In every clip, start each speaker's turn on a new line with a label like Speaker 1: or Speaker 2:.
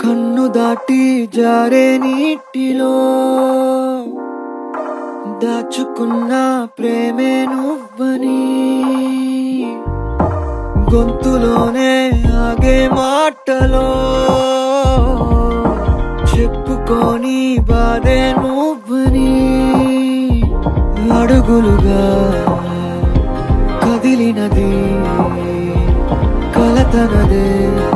Speaker 1: కన్ను దాటి జారే నీటిలో దాచుకున్న ప్రేమే నువ్వని గొంతులోనే ఆగే మాటలో చెప్పుకొని బాధే నువ్వని అడుగులుగా కదిలినది కలతనదే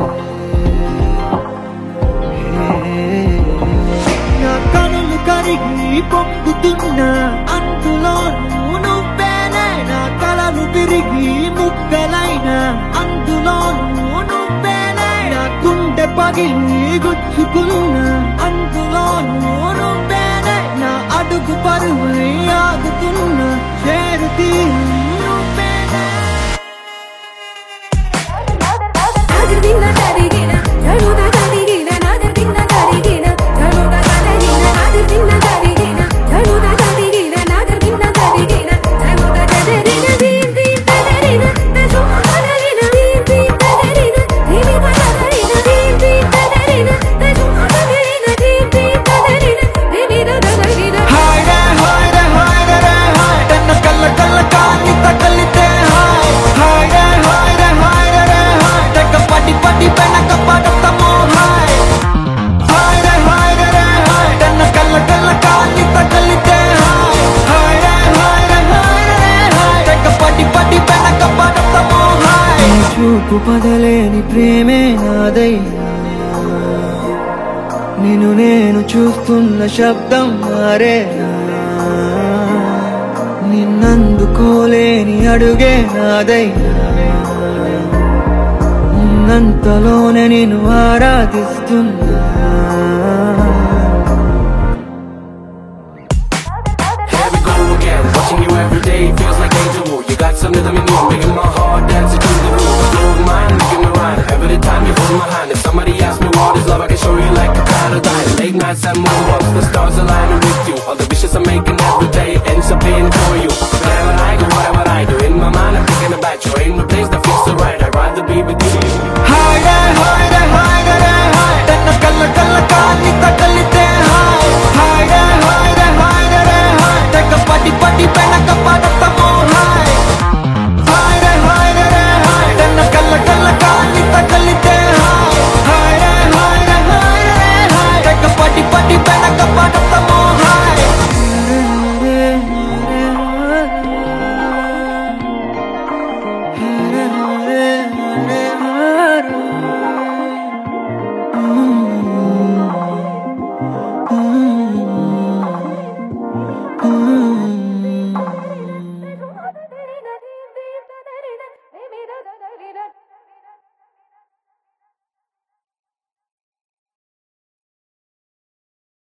Speaker 1: నా కనులు కరిగి పొంగుతున్నా అందులో నువ్వేనే నా కలలు తిరిగి ముక్కలైన అందులో నువ్వేనే నా గుండె పగిలి గుచ్చుకున్నా అందులో నువ్వేనే నా అడుగు పరువై ఆగుతున్నా చేరుతీ నువ్వేనే
Speaker 2: నాదర్ దిన్న తరిగిన జరుద తరిగిన నాదర్ దిన్న తరిగిన జరుద తరిగిన నాదర్ దిన్న తరిగిన జరుద తరిగిన నాదర్ దిన్న తరిగిన జరుద తరిగిన దీన్ దీన్ తరిగిన తజు తరిగిన దీన్ దీన్ తరిగిన దీని తరిగిన దీన్ దీన్ తరిగిన తజు తరిగిన దీన్ దీన్ తరిగిన దీని తరిగిన
Speaker 1: ಹಾಯ್ಡೆ ಹಾಯ್ಡೆ ಹಾಯ್ಡೆ ರೇ ಹಾಯ್ ತನ್ನ ಕಲ್ಲ ಕಲ್ಲ ಕಾಲಿತ ಕಲಿತೆ ಹಾಯ್ ಹಾಯ್ಡೆ ಹಾಯ್ಡೆ ಹಾಯ್ಡೆ ರೇ ಹಾಯ್ ತಕ್ಕ ಪಟಿ ಪಟಿ ಬೆನಕ ಪಡತಮೋ ಹಾಯ್ ಹಾಯ್ಡೆ ಹಾಯ್ಡೆ ರೇ ಹಾಯ್ ತನ್ನ ಕಲ್ಲ ಕಲ್ಲ ಕಾಲಿತ ಕಲಿತೆ ಹಾಯ್ ಹಾಯ್ಡೆ ಹಾಯ್ಡೆ ಹಾಯ್ಡೆ ರೇ ಹಾಯ್ ತಕ್ಕ పటి పటి వెనక పడతామో హాయ్ చూపు పదలేని ప్రేమే నాదైనా నిన్ను నేను చూస్తున్న శబ్దం మారేనా నిన్నందుకోలేని అడుగే నాదైనా ఉన్నంతలోనే నేను ఆరాధిస్తున్నా
Speaker 3: Here we go again, watching you every day feels like deja vu. You got some rhythm in you, making my heart dance to the groove. Blow mine, making me rhyme. Every time you hold my hand, if somebody asks me what is love, I can show you like a paradigm. Late nights and moonwalks, the stars aligning with you. All the wishes I'm making every day ends up being for you. Wherever I go, whatever I do, in my mind I'm thinking about you. Ain't no place that feels so right. I'd rather be with you.
Speaker 1: ಹಾಯ್ಡೆ ಹಾಯ್ಡೆ ಹಾಯ್ಡೆ ರೇ hi ತನ್ನ ಕಲ್ಲ ಕಲ್ಲ ಕಾಲಿತ ಕಲಿತೆ hi ಹಾಯ್ಡೆ ಹಾಯ್ಡೆ ಹಾಯ್ಡೆ ರೇ hi ತಕ್ಕ ಪಟಿ ಪಟಿ ಬೆನ